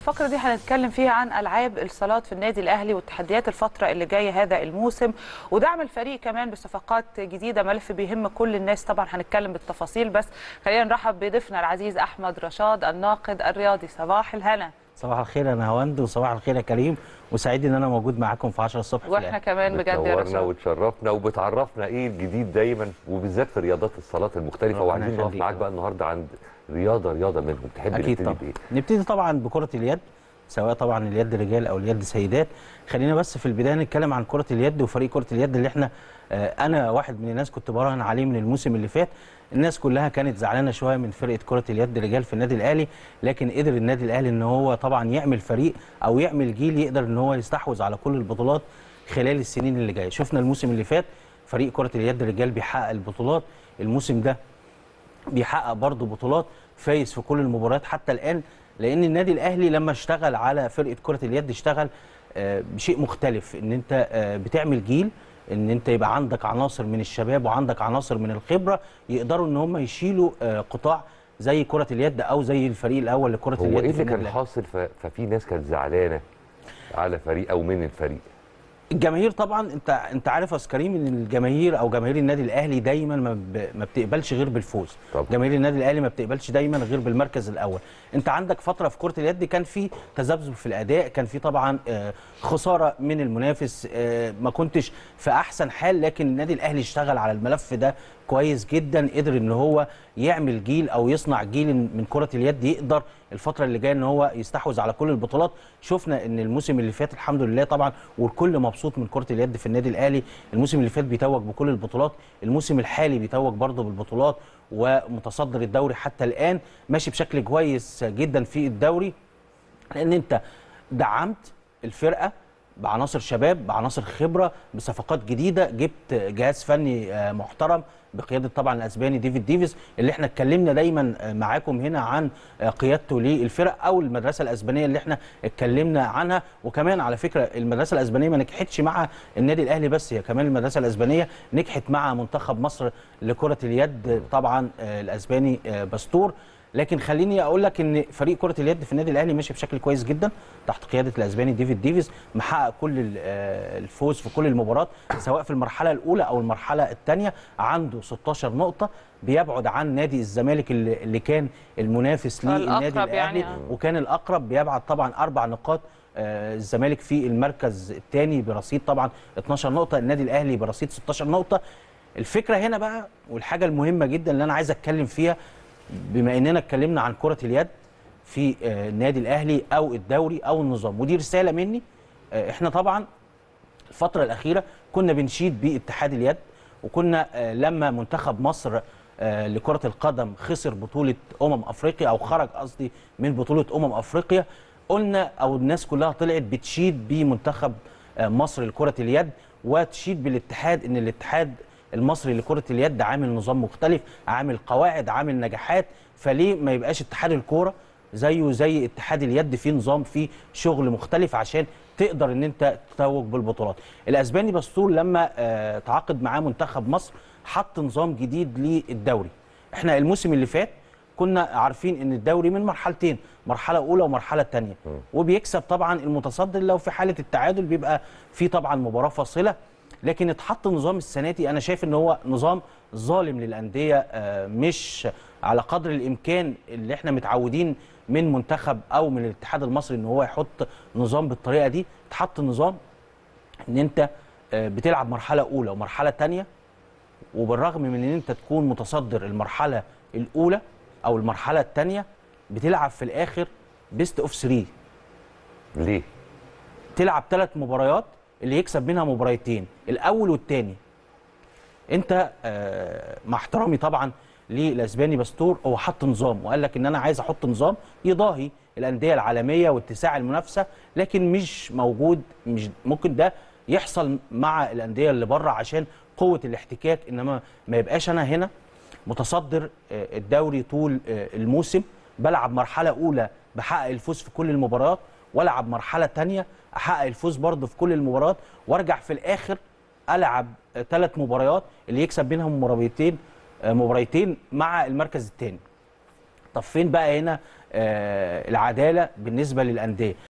الفقرة دي هنتكلم فيها عن ألعاب الصالات في النادي الأهلي والتحديات الفترة اللي جاية هذا الموسم ودعم الفريق كمان بصفقات جديدة ملف بيهم كل الناس طبعا هنتكلم بالتفاصيل بس خلينا نرحب بضيفنا العزيز أحمد رشاد الناقد الرياضي صباح الهنا صباح الخير انا هوند وصباح الخير يا كريم وسعيد ان انا موجود معاكم في 10 الصبح في واحنا الأهلي. كمان بجد يا بتنورنا رشاد وتشرفنا وبتعرفنا ايه الجديد دايما وبالذات في رياضات الصالات المختلفه ربنا وعايزين نقف يخليك. معاك بقى النهارده عند رياضه رياضه منهم تحب اكيد نبتدي طبعا بايه؟ نبتدي طبعا بكره اليد سواء طبعا اليد رجال او اليد سيدات خلينا بس في البدايه نتكلم عن كره اليد وفريق كره اليد اللي احنا آه، انا واحد من الناس كنت براهن عليه من الموسم اللي فات الناس كلها كانت زعلانه شويه من فرقه كره اليد رجال في النادي الاهلي لكن قدر النادي الاهلي ان هو طبعا يعمل فريق او يعمل جيل يقدر ان هو يستحوذ على كل البطولات خلال السنين اللي جايه شفنا الموسم اللي فات فريق كره اليد رجال بيحقق البطولات الموسم ده بيحقق برضه بطولات فايز في كل المباريات حتى الان لان النادي الاهلي لما اشتغل على فرقه كره اليد اشتغل آه، بشيء مختلف ان انت آه، بتعمل جيل ان انت يبقى عندك عناصر من الشباب وعندك عناصر من الخبره يقدروا ان هم يشيلوا آه، قطاع زي كره اليد او زي الفريق الاول لكره هو اليد ايه في اللي النادي كان الأهلي. حاصل ف... ففي ناس كانت زعلانه على فريق او من الفريق الجماهير طبعا انت انت عارف يا أستاذ كريم ان الجماهير او جماهير النادي الاهلي دايما ما, ب... ما بتقبلش غير بالفوز طبعا. جماهير النادي الاهلي ما بتقبلش دايما غير بالمركز الاول انت عندك فتره في كره اليد كان في تذبذب في الاداء كان في طبعا آه، خساره من المنافس آه، ما كنتش في احسن حال لكن النادي الاهلي اشتغل على الملف ده كويس جدا قدر ان هو يعمل جيل او يصنع جيل من كره اليد يقدر الفتره اللي جايه ان هو يستحوذ على كل البطولات شفنا ان الموسم اللي فات الحمد لله طبعا والكل مبسوط من كره اليد في النادي الاهلي الموسم اللي فات بيتوج بكل البطولات الموسم الحالي بيتوج برضه بالبطولات ومتصدر الدوري حتى الان ماشي بشكل كويس جدا في الدوري لان انت دعمت الفرقه بعناصر شباب بعناصر خبره بصفقات جديده جبت جهاز فني آه، محترم بقياده طبعا الاسباني ديفيد ديفيز اللي احنا اتكلمنا دايما آه، معاكم هنا عن آه، قيادته للفرق او المدرسه الاسبانيه اللي احنا اتكلمنا عنها وكمان على فكره المدرسه الاسبانيه ما نجحتش مع النادي الاهلي بس هي كمان المدرسه الاسبانيه نجحت مع منتخب مصر لكره اليد طبعا آه، الاسباني آه، باستور لكن خليني اقول لك ان فريق كره اليد في النادي الاهلي ماشي بشكل كويس جدا تحت قياده الاسباني ديفيد ديفيز محقق كل ال- آه، الفوز في كل المباريات سواء في المرحله الاولى او المرحله الثانيه عنده 16 نقطه بيبعد عن نادي الزمالك اللي اللي كان المنافس للنادي الأقرب الاهلي يعني، آه. وكان الاقرب بيبعد طبعا اربع نقاط آه، الزمالك في المركز الثاني برصيد طبعا 12 نقطه النادي الاهلي برصيد 16 نقطه الفكره هنا بقى والحاجه المهمه جدا اللي انا عايز اتكلم فيها بما اننا اتكلمنا عن كره اليد في آه، النادي الاهلي او الدوري او النظام ودي رساله مني آه، احنا طبعا الفتره الاخيره كنا بنشيد باتحاد اليد وكنا آه، لما منتخب مصر آه، لكره القدم خسر بطوله امم افريقيا او خرج قصدي من بطوله امم افريقيا قلنا او الناس كلها طلعت بتشيد بمنتخب آه، مصر لكره اليد وتشيد بالاتحاد ان الاتحاد المصري لكره اليد عامل نظام مختلف عامل قواعد عامل نجاحات فليه ما يبقاش اتحاد الكوره زيه زي اتحاد اليد في نظام في شغل مختلف عشان تقدر ان انت تتوج بالبطولات الاسباني باستور لما آه، تعاقد معاه منتخب مصر حط نظام جديد للدوري احنا الموسم اللي فات كنا عارفين ان الدوري من مرحلتين مرحله اولى ومرحله ثانيه وبيكسب طبعا المتصدر لو في حاله التعادل بيبقى في طبعا مباراه فاصله لكن اتحط نظام السنه دي انا شايف ان هو نظام ظالم للانديه آه، مش على قدر الامكان اللي احنا متعودين من منتخب او من الاتحاد المصري ان هو يحط نظام بالطريقه دي اتحط نظام ان انت آه، بتلعب مرحله اولى ومرحله ثانيه وبالرغم من ان انت تكون متصدر المرحله الاولى او المرحله الثانيه بتلعب في الاخر بيست اوف 3 ليه؟ تلعب ثلاث مباريات اللي يكسب منها مباريتين الاول والثاني انت آه، مع احترامي طبعا للاسباني باستور هو حط نظام وقال لك ان انا عايز احط نظام يضاهي الانديه العالميه واتساع المنافسه لكن مش موجود مش ممكن ده يحصل مع الانديه اللي بره عشان قوه الاحتكاك انما ما يبقاش انا هنا متصدر آه، الدوري طول آه، الموسم بلعب مرحله اولى بحقق الفوز في كل المباريات والعب مرحله تانية احقق الفوز برضه في كل المباريات وارجع في الاخر العب ثلاث مباريات اللي يكسب منهم مباريتين آه، مباريتين مع المركز الثاني طب فين بقى هنا آه العداله بالنسبه للانديه